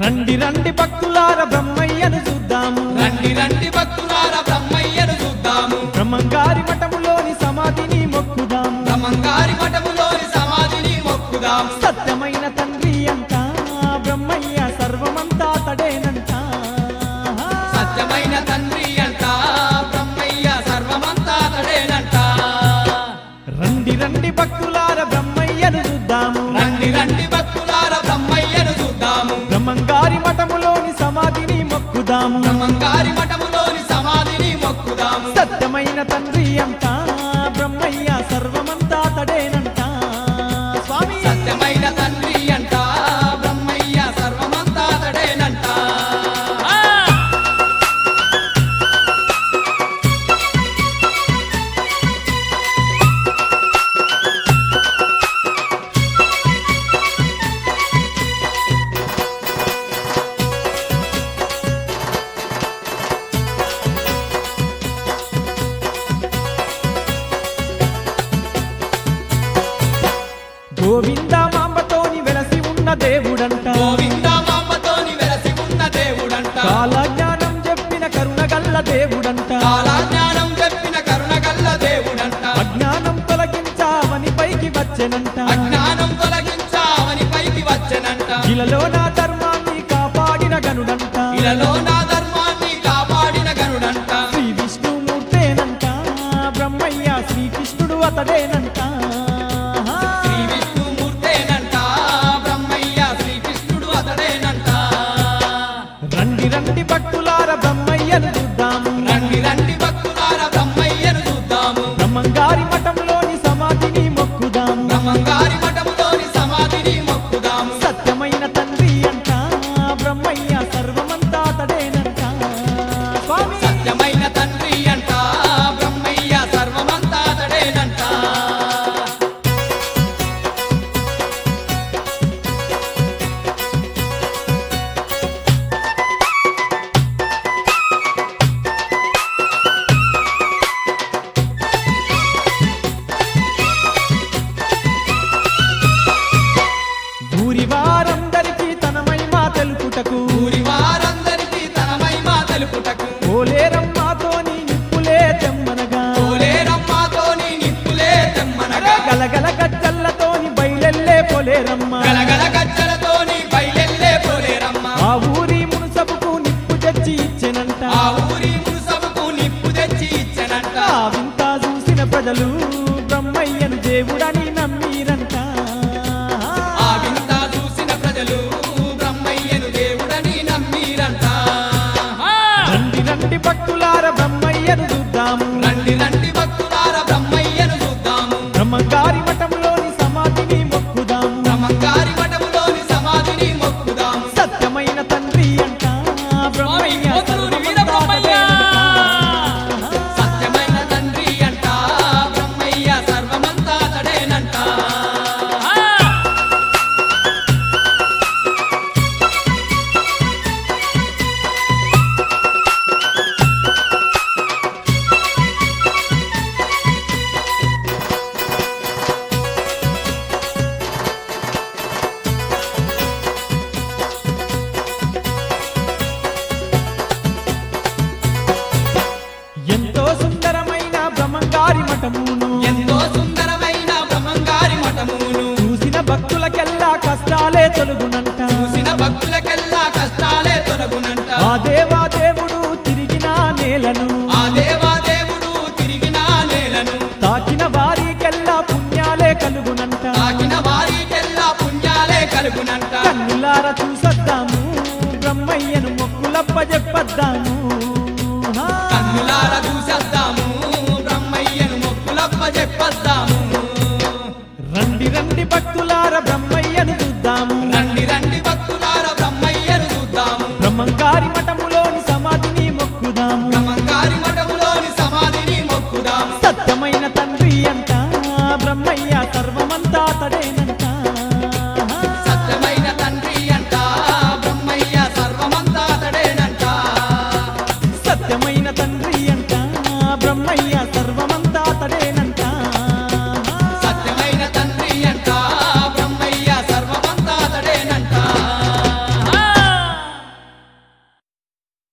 రండి రండి భక్తులార బ్రహ్మయ్యను చూద్దాము రండి రండి భక్తులార బ్రహ్మయ్యను చూద్దాము బ్రహ్మంగారి మఠములోని సమాధిని మొక్కుదాము బ్రహ్మంగారి మఠములోని సమాధిని మొక్కుదాం సత్యమైన తండ్రి అంట బ్రహ్మయ్య సర్వమంతా తడేనంట సత్యమైన తండ్రి అంట బ్రహ్మయ్య సర్వమంతా తడేనంట రండి రండి భక్తులార బ్రహ్మయ్యను చూద్దాము రండి రండి భక్తులార బ్రహ్మయ్యను చూద్దాము బ్రహ్మంగారి మఠములోని సమాధిని మొక్కుదాము బ్రహ్మంగారి మఠములోని సమాధిని మొక్కుదాము సత్యమైన తండ్రి అంట బ్రహ్మయ్య సర్వమంతా తడేనంట స్వామి సత్యమైన తండ్రి అంట బ్రహ్మయ్య సర్వమంతా తడేనంట గోవింద మాంబతోని వెలసి ఉన్న దేవుడంట గోవింద మాంబతోని వెలసి ఉన్న దేవుడంట కాలజ్ఞానం చెప్పిన కరుణగల్ల దేవుడంట కాలాజ్ఞానం చెప్పిన కరుణగల్ల దేవుడంట అజ్ఞానం తొలగించావని పైకి వచ్చెనంట అజ్ఞానం తొలగించావని పైకి వచ్చనంట ఇలలో నా ధర్మాన్ని కాపాడిన గనుడంట ఇలలో నా ధర్మాన్ని కాపాడిన గరుడంట శ్రీ విష్ణుమూర్తేనంట బ్రహ్మయ్య శ్రీకృష్ణుడు అతడేనంట శ్రీ విష్ణుమూర్తేనంట బ్రహ్మయ్య శ్రీకృష్ణుడు అతడేనంట రండి రండి భక్తులార బ్రహ్మయ్యను చూద్దాము రండి రండి భక్తులార బ్రహ్మయ్యను చూద్దాము బ్రహ్మంగారి మఠంలోని సమాధిని మొక్కుదాము బ్రహ్మంగారి మఠములోని సమాధిని మొక్కుదాము సత్యమైన తండ్రి అంట బ్రహ్మయ్య సర్వమంతా తడేనంట స్వామి సత్యమైన తండ్రి అంట బ్రహ్మయ్య సర్వమంతా తడేనంట ఊరి వారందరికీ తన మహిమ తెలుపుటకు ఊరి వారందరికీ తన మహిమ తెలుపుటకు ఓలేరమ్మాతోని నిప్పులే తెమ్మనగా పోలేరమ్మతోని నిప్పులే తెమ్మనగా గలగల గజ్జల్లతోని బయలెల్లే పొలేరమ్మ గలగల గజ్జలతోని బయలెల్లే పోలేరమ్మ ఆ ఊరి మునుసబుకు నిప్పు తెచ్చి ఇచ్చెనంట ఆ ఊరి ముసబుకు నిప్పు తెచ్చి ఇచ్చనంట ఆ వింత చూసిన ప్రజలు బ్రహ్మయ్యను దేవుడని నమ్మిరంట ఆ వింత చూసిన ప్రజలు బ్రహ్మయ్యను దేవుడని నమ్మిరంట రండి రండి భక్తులార బ్రహ్మయ్యను చూద్దాము రండి రండి భక్తులార బ్రహ్మయ్యను చూద్దాము బ్రహ్మంగారి మఠంలోని సమాధిని మొక్కుదాము బ్రహ్మంగారి మఠములోని సమాధిని మొక్కుదాము సత్యమైన తండ్రి అంట బ్రహ్మయ్య పోతులూరి వీరబ్రహ్మయ్య. సత్యమైన తండ్రి అంట బ్రహ్మయ్య సర్వమంతా తడేనంట ఎంతో సుందరమైన బ్రహ్మంగారి మఠమును ఎంతో సుందరమైన బ్రహ్మంగారి మఠమును చూసిన భక్తులకెల్లా కష్టాలే తొలుగునంట చూసిన భక్తులకెల్లా కష్టాలే తొలగునంట ఆ దేవా దేవుడు తిరిగిన నేలను ఆ దేవాదేవుడు తిరిగిన నేలను తాకిన వారికెల్లా పుణ్యాలే కలుగునంట తాకిన వారికెల్లా పుణ్యాలే కలుగునంట కన్నులార చూసొద్దాము బ్రహ్మయ్యను మొక్కులప్ప చెప్పొద్దాము కన్నులార చూసేద్దాము బ్రహ్మయ్యను మొక్కులప్ప చెప్పొద్దాము రండి రండి భక్తులార బ్రహ్మయ్యను చూద్దాము రండి రండి భక్తులార బ్రహ్మయ్యను చూద్దాము బ్రహ్మంగారి మఠములోని సమాధిని మొక్కుదాము బ్రహ్మంగారి మఠములోని సమాధిని మొక్కుదాము సత్యమైన తండ్రి అంట బ్రహ్మయ్య సర్వమంతా తడేనంట సత్యమైన తండ్రి అంట బ్రహ్మయ్య సర్వమంతా తడేనంట సత్యమైన తండ్రి అంట బ్రహ్మయ్య సర్వమంతా తడేనంట